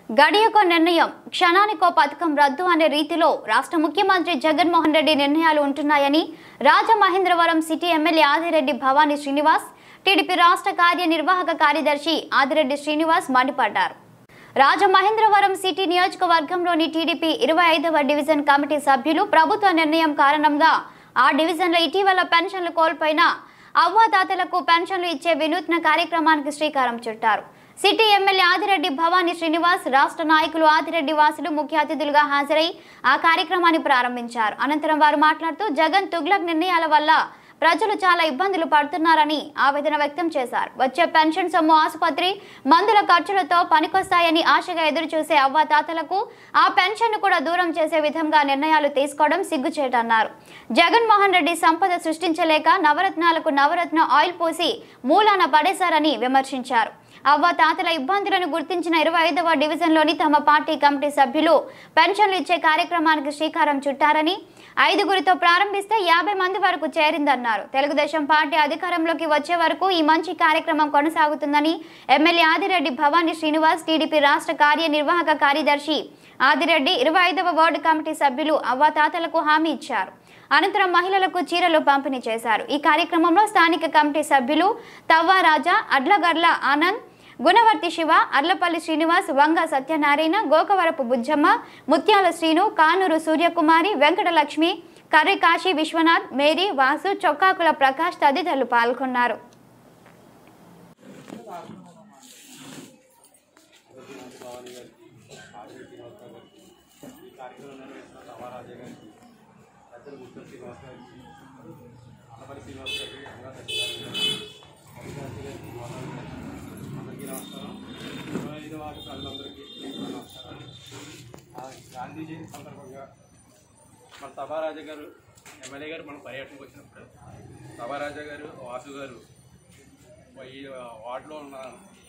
గడియొక నిర్ణయం క్షణానికో పథకం రద్దు అనే రీతిలో రాష్ట్ర ముఖ్యమంత్రి జగన్మోహన్ రెడ్డి నిర్ణయాలు ఉంటున్నాయని Rajamahendravaram city MLA Adireddy Bhavani Srinivas TDP రాష్ట్ర కార్యనిర్వాహక కార్యదర్శి ఆదిరెడ్డి శ్రీనివాస్ మండిపడ్డారు రాజమహేంద్రవరం సిటీ నియోజకవర్గంలోని టీడీపీ ఇరవై ఐదవ డివిజన్ కమిటీ సభ్యులు ప్రభుత్వ నిర్ణయం కారణంగా ఆ డివిజన్లో ఇటీవల పెన్షన్లు కోల్పోయిన అవ్వాతాతలకు పెన్షన్లు ఇచ్చే వినూత్న కార్యక్రమానికి శ్రీకారం చుట్టారు సిటీ ఎమ్మెల్యే ఆదిరెడ్డి భవానీ శ్రీనివాస్ రాష్ట్ర నాయకులు ఆదిరెడ్డి వాసులు ముఖ్య అతిథులుగా హాజరై ఆ కార్యక్రమాన్ని ప్రారంభించారు అనంతరం వారు మాట్లాడుతూ జగన్ తుగ్లక్ నిర్ణయాల వల్ల ప్రజలు చాలా ఇబ్బందులు పడుతున్నారని ఆవేదన వ్యక్తం చేశారు వచ్చే పెన్షన్ సొమ్ము ఆసుపత్రి మందుల ఖర్చులతో పనికొస్తాయని ఆశగా ఎదురు చూసే అవ్వాతాతలకు ఆ పెన్షన్ కూడా దూరం చేసే విధంగా నిర్ణయాలు తీసుకోవడం సిగ్గుచేటన్నారు జగన్మోహన్ రెడ్డి సంపద సృష్టించలేక నవరత్నాలకు నవరత్న ఆయిల్ పోసి మూలాన పడేశారని విమర్శించారు అవ్వ తాతల ఇబ్బందులను గుర్తించిన ఇరవై ఐదవ డివిజన్లోని తమ పార్టీ కమిటీ సభ్యులు పెన్షన్లు ఇచ్చే కార్యక్రమానికి శ్రీకారం చుట్టారని ఐదుగురితో ప్రారంభిస్తే యాభై మంది వరకు చేరిందన్నారు తెలుగుదేశం పార్టీ అధికారంలోకి వచ్చే వరకు ఈ మంచి కార్యక్రమం కొనసాగుతుందని ఎమ్మెల్యే ఆదిరెడ్డి భవానీ శ్రీనివాస్ టీడీపీ రాష్ట్ర కార్యనిర్వాహక కార్యదర్శి ఆదిరెడ్డి ఇరవై ఐదవ వార్డు కమిటీ సభ్యులు అవ్వాతాతలకు హామీ ఇచ్చారు అనంతరం మహిళలకు చీరలు పంపిణీ చేశారు ఈ కార్యక్రమంలో స్థానిక కమిటీ సభ్యులు తవ్వా రాజా అడ్లగర్ల ఆనంద్ గుణవర్తి శివ అర్లపల్లి శ్రీనివాస్ వంగ సత్యనారాయణ గోకవరపు బుజ్జమ్మ ముత్యాల శ్రీను కానూరు సూర్యకుమారి వెంకటలక్ష్మి కర్రి కాశీ విశ్వనాథ్ మేరీ వాసు చొక్కాకుల ప్రకాష్ తదితరులు పాల్గొన్నారు భవానీ గారికి ఆదిరెడ్డి శ్రీనివాసరావు గారికి ఈ కార్యక్రమం నిర్వహిస్తున్న రామారాజే గారికి పెద్దలు ముత్తం శ్రీనివాస్ గారికి అన్నపల్లి శ్రీనివాస్ గారికి గంగా సత్యనారాయణ గారికి అవినాష్ గారికి గోదావరి గారికి అందరికీ నమస్కారం ఇరవై ఐదు వార్డు ప్రజలందరికీ నా నమస్కారాలు ఆ గాంధీ జయంతి సందర్భంగా మన సభారాజా గారు ఎమ్మెల్యే గారు మన పర్యటనకు వచ్చినప్పుడు సభారాజా గారు వాసు గారు ఈ వార్డులో ఉన్న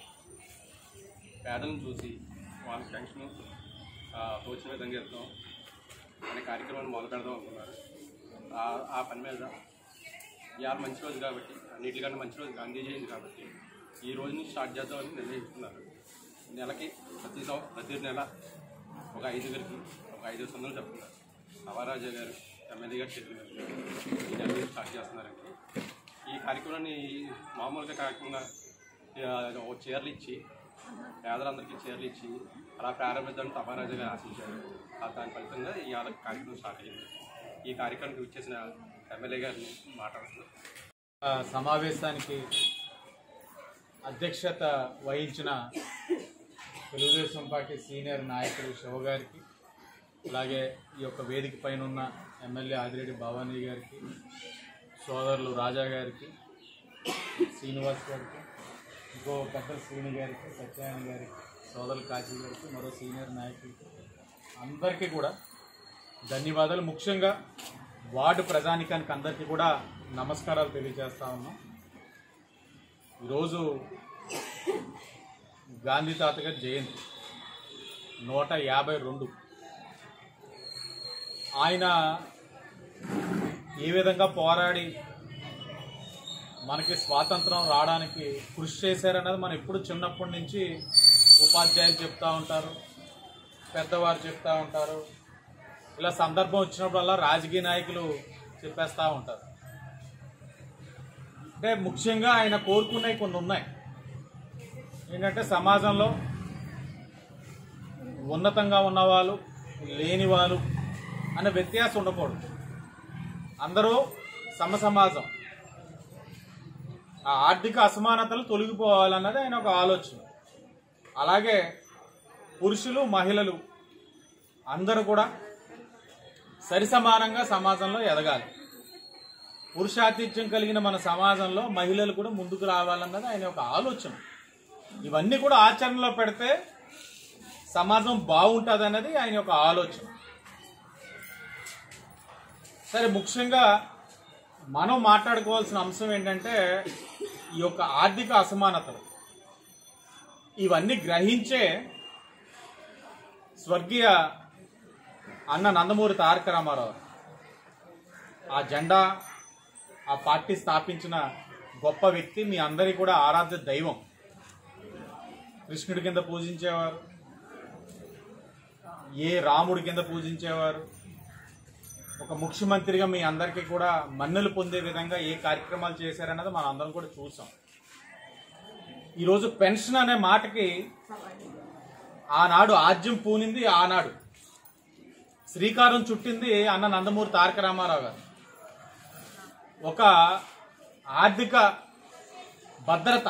పేదలను చూసి వాళ్ళ పెన్షన్ తోచిన విధంగా ఇస్తాం అనే కార్యక్రమాన్ని మొదలు పెడదాం అనుకున్నారు ఆ- ఆ పని మీద ఇవాళ మంచి రోజు కాబట్టి అన్నిటికన్నా మంచి రోజు గాంధీ జయంతి కాబట్టి ఈ రోజు నుంచి స్టార్ట్ చేద్దామని నిర్ణయించుకున్నారు నెలకి ప్రతి సం- ప్రతి నెల ఒక ఐదుగురికి ఒక ఐదు వందలు చెప్తున్నారు నవరాజా గారు ఎమ్మెల్యే గారు చెప్పిన ఈ నెల నుంచి స్టార్ట్ చేస్తున్నారండి ఈ కార్యక్రమాన్ని మామూలుగా కాకుండా ఆ, ఓ చీరలు ఇచ్చి పేదలందరికీ చీరలు ఇచ్చి అలా ప్రారంభిద్దామని తపారాజు గారు ఆశించారు ఆ దాని ఫలితంగా ఇవాళ కార్యక్రమం స్టార్ట్ అయింది ఈ కార్యక్రమానికి వచ్చేసిన ఎమ్మెల్యే గారిని మాట్లాడుతున్నారు ఆ సమావేశానికి అధ్యక్షత వహించిన తెలుగుదేశం పార్టీ సీనియర్ నాయకులు శివ గారికి అలాగే ఈ యొక్క వేదిక పైన ఉన్న ఎమ్మెల్యే ఆదిరెడ్డి భవానీ గారికి సోదరులు రాజా గారికి శ్రీనివాస్ గారికి ఇంకో పెద్ద శ్రీని గారికి సత్యనారాయణ గారికి సోదరులు కాశీ గారికి మరో సీనియర్ నాయకులకి అందరికీ కూడా ధన్యవాదాలు ముఖ్యంగా వార్డు ప్రజానికానికి అందరికీ కూడా నమస్కారాలు తెలియజేస్తా ఉన్నాం ఈరోజు గాంధీ తాత గారి జయంతి నూట యాభై రెండు ఆయన ఏ విధంగా పోరాడి మనకి స్వాతంత్రం రావడానికి కృషి చేశారన్నది మనం ఎప్పుడు చిన్నప్పటి నుంచి ఉపాధ్యాయులు చెప్తా ఉంటారు పెద్దవారు చెప్తా ఉంటారు ఇలా సందర్భం వచ్చినప్పుడల్లా రాజకీయ నాయకులు చెప్పేస్తూ ఉంటారు అంటే ముఖ్యంగా ఆయన కోరుకునేవి కొన్ని ఉన్నాయి ఏంటంటే సమాజంలో ఉన్నతంగా ఉన్నవాళ్ళు లేని వాళ్ళు అనే వ్యత్యాసం ఉండకూడదు అందరూ సమసమాజం ఆ ఆర్థిక అసమానతలు తొలగిపోవాలన్నది ఆయన ఒక ఆలోచన అలాగే పురుషులు మహిళలు అందరూ కూడా సరిసమానంగా సమాజంలో ఎదగాలి పురుషాతిథ్యం కలిగిన మన సమాజంలో మహిళలు కూడా ముందుకు రావాలన్నది ఆయన ఒక ఆలోచన ఇవన్నీ కూడా ఆచరణలో పెడితే సమాజం బాగుంటుంది అన్నది ఆయన యొక్క ఆలోచన సరే ముఖ్యంగా మనం మాట్లాడుకోవాల్సిన అంశం ఏంటంటే ఈ యొక్క ఆర్థిక అసమానతలు ఇవన్నీ గ్రహించే స్వర్గీయ అన్న నందమూరి తారక రామారావు ఆ జెండా ఆ పార్టీ స్థాపించిన గొప్ప వ్యక్తి మీ అందరి కూడా ఆరాధ్య దైవం కృష్ణుడి కింద పూజించేవారు ఏ రాముడి కింద పూజించేవారు ఒక ముఖ్యమంత్రిగా మీ అందరికీ కూడా మన్నెలు పొందే విధంగా ఏ కార్యక్రమాలు చేశారన్నది మనం అందరం కూడా చూసాం ఈరోజు పెన్షన్ అనే మాటకి ఆనాడు ఆద్యం పూనింది ఆనాడు శ్రీకారం చుట్టింది అన్న నందమూరి తారక రామారావు గారు ఒక ఆర్థిక భద్రత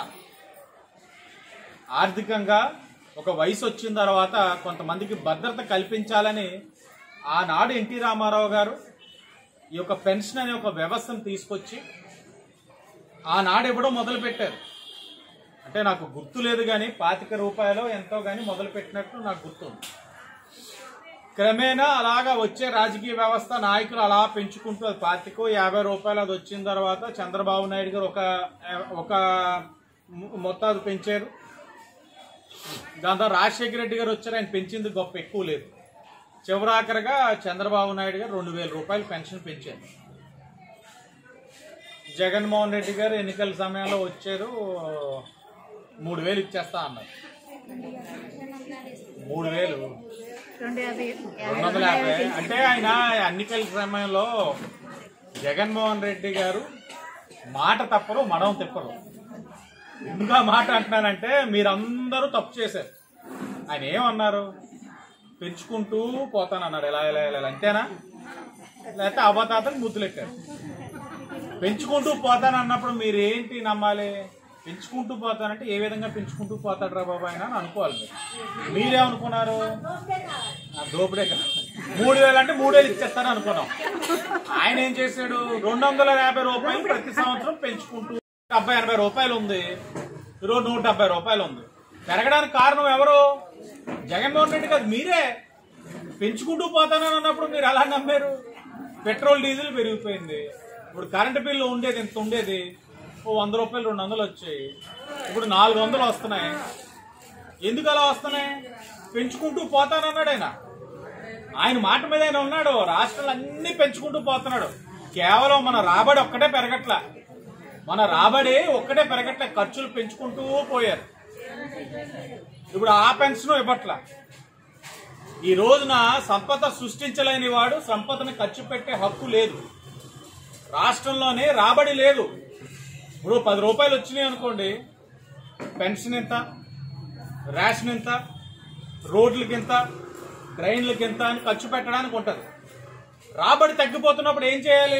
ఆర్థికంగా ఒక వయసు వచ్చిన తర్వాత కొంతమందికి భద్రత కల్పించాలని ఆనాడు ఎన్టీ రామారావు గారు ఈ యొక్క పెన్షన్ అనే ఒక వ్యవస్థను తీసుకొచ్చి ఆనాడు ఇవ్వడం మొదలు పెట్టారు అంటే నాకు గుర్తు లేదు కానీ పాతిక రూపాయలు ఎంతో కానీ మొదలు పెట్టినట్టు నాకు గుర్తుంది క్రమేణా అలాగా వచ్చే రాజకీయ వ్యవస్థ నాయకులు అలా పెంచుకుంటూ అది పాతికో యాభై రూపాయలు అది వచ్చిన తర్వాత చంద్రబాబు నాయుడు గారు ఒక ఒక మొత్తాదు పెంచారు దాని తర్వాత రాజశేఖర రెడ్డి గారు వచ్చారు ఆయన పెంచింది గొప్ప ఎక్కువ లేదు చివరాఖరిగా చంద్రబాబు నాయుడు గారు రెండు వేల రూపాయలు పెన్షన్ పెంచారు జగన్మోహన్ రెడ్డి గారు ఎన్నికల సమయంలో వచ్చారు మూడు వేలు ఇచ్చేస్తా అన్నారు మూడు వేలు రెండు యాభై రెండు వందల యాభై అంటే ఆయన ఎన్నికల సమయంలో జగన్మోహన్ రెడ్డి గారు మాట తప్పరు మడం తిప్పరు ఎందుకు ఆ మాట అంటున్నానంటే మీరందరూ తప్పు చేశారు ఆయన ఏమన్నారు పెంచుకుంటూ పోతానన్నారు ఇలా ఇలా ఇలా ఇలా. అంతేనా లేకపోతే అవతాతకు ముద్దులెట్టారు పెంచుకుంటూ పోతానన్నప్పుడు మీరు ఏంటి నమ్మాలి పెంచుకుంటూ పోతానంటే ఏ విధంగా పెంచుకుంటూ పోతాడు రా బాబు ఆయన అని అనుకోవాలి మీరు మీరేమనుకున్నారు ఆ దోపిడే కదా మూడు వేలు అంటే మూడు వేలు ఇచ్చేస్తాను అనుకున్నాం ఆయన ఏం చేశాడు రెండు వందల యాభై రూపాయలు ప్రతి సంవత్సరం పెంచుకుంటూ డెబ్బై ఎనభై రూపాయలు ఉంది ఈరోజు నూట డెబ్బై రూపాయలు ఉంది పెరగడానికి కారణం ఎవరు జగన్మోహన్ రెడ్డి కాదు మీరే పెంచుకుంటూ పోతానని అన్నప్పుడు మీరు ఎలా నమ్మారు పెట్రోల్ డీజిల్ పెరిగిపోయింది ఇప్పుడు కరెంటు బిల్లు ఉండేది ఎంత ఉండేది ఓ వంద రూపాయలు రెండు వందలు వచ్చాయి ఇప్పుడు నాలుగు వందలు వస్తున్నాయి ఎందుకు అలా వస్తున్నాయి పెంచుకుంటూ పోతానన్నాడు ఆయన ఆయన మాట మీద ఆయన ఉన్నాడు రాష్ట్రాలు అన్ని పెంచుకుంటూ పోతున్నాడు కేవలం మన రాబడి ఒక్కటే పెరగట్ల మన రాబడి ఒక్కటే పెరగట్లే ఖర్చులు పెంచుకుంటూ పోయారు ఇప్పుడు ఆ పెన్షన్ ఇవ్వట్ల ఈ రోజున సంపద సృష్టించలేని వాడు సంపదను ఖర్చు పెట్టే హక్కు లేదు రాష్ట్రంలోనే రాబడి లేదు ఇప్పుడు పది రూపాయలు వచ్చినాయి అనుకోండి పెన్షన్ ఎంత రేషన్ ఎంత రోడ్లకి ఎంత ట్రైన్లకి ఎంత అని ఖర్చు పెట్టడానికి ఉంటుంది రాబడి తగ్గిపోతున్నప్పుడు ఏం చేయాలి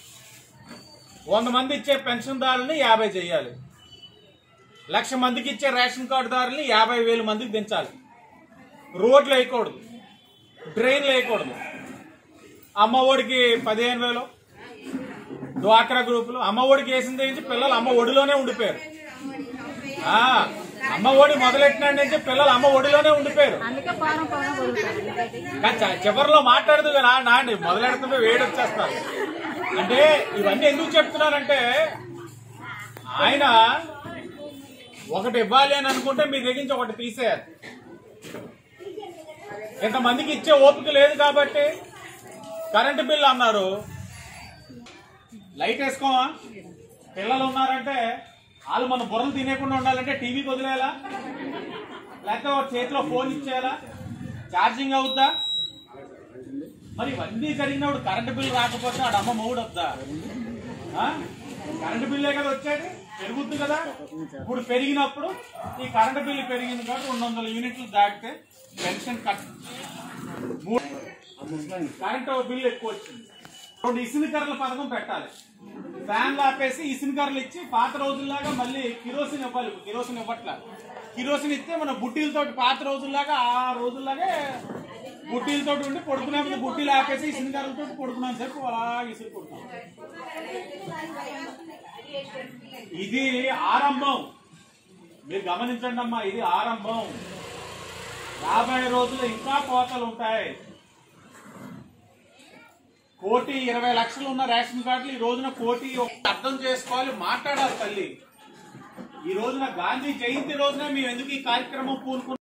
వంద మంది ఇచ్చే పెన్షన్దారుల్ని యాభై చేయాలి లక్ష మందికి ఇచ్చే రేషన్ కార్డుదారుల్ని యాభై వేల మందికి పెంచాలి రోడ్లు వేయకూడదు డ్రైన్లు వేయకూడదు అమ్మ ఒడికి పదిహేను వేలు డ్వాక్రా గ్రూపులు అమ్మ ఒడికి వేసింది ఏంటి పిల్లలు అమ్మ ఒడిలోనే ఉండిపోయారు ఆ, అమ్మ ఒడి మొదలెట్టినాడు నుంచి పిల్లలు అమ్మ ఒడిలోనే ఉండిపోయారు అందుకే పానం పానం కొడుకుతారు కానీ చ- చివరిలో మాట్లాడదు కదా నాండి మొదలెడుతుంటే వేడి వచ్చేస్తారు అంటే ఇవన్నీ ఎందుకు చెప్తున్నానంటే ఆయన ఒకటి ఇవ్వాలి అని అనుకుంటే మీ దగ్గర నుంచి ఒకటి తీసేయాలి ఇంతమందికి ఇచ్చే ఓపిక లేదు కాబట్టి కరెంటు బిల్లు అన్నారు లైట్ వేసుకోమా పిల్లలు ఉన్నారంటే వాళ్ళు మన బుర్రలు తినేయకుండా ఉండాలంటే టీవీకి వదిలేయాలా లేకపోతే ఒక చేతిలో ఫోన్ ఇచ్చేయాలా ఛార్జింగ్ అవుద్దా మరి ఇవన్నీ జరిగినప్పుడు కరెంటు బిల్లు రాకపోతే ఆడ అమ్మ మూడు వద్దా ఆ? కరెంటు బిల్లే కదా వచ్చేది పెరుగుద్ది కదా ఇప్పుడు పెరిగినప్పుడు ఈ కరెంటు బిల్లు పెరిగింది కాబట్టి రెండు వందల యూనిట్లు దాటితే పెన్షన్ కట్ మూడు కరెంటు బిల్లు ఎక్కువ వచ్చింది రెండు ఇసుని కర్రల పథకం పెట్టాలి ఫ్యాన్లు ఆపేసి ఇసుని కర్రలు ఇచ్చి పాత రోజుల్లాగా మళ్ళీ కిరోసిన్ ఇవ్వాలి ఇప్పుడు కిరోసిన్ ఇవ్వట్లా కిరోసిన్ ఇస్తే మన బుడ్డీలతో పాత రోజుల్లాగా ఆ రోజుల్లాగే బుడ్డీలతో ఉండి పడుకునే ముందు బుడ్డీలు ఆపేసి ఇసుని కర్రలతో పడుకున్నాం సేపు అలా ఇసురు కొడుతున్నాం ఇది ఆరంభం మీరు గమనించండి అమ్మా ఇది ఆరంభం రాబోయే రోజులు ఇంకా కోతలు ఉంటాయి కోటి ఇరవై లక్షలు ఉన్న రేషన్ కార్డులు ఈ రోజున కోటి ఒక- అర్థం చేసుకోవాలి మాట్లాడాలి తల్లి ఈ రోజున గాంధీ జయంతి రోజున మేము ఎందుకు ఈ కార్యక్రమం పూనుకున్నాం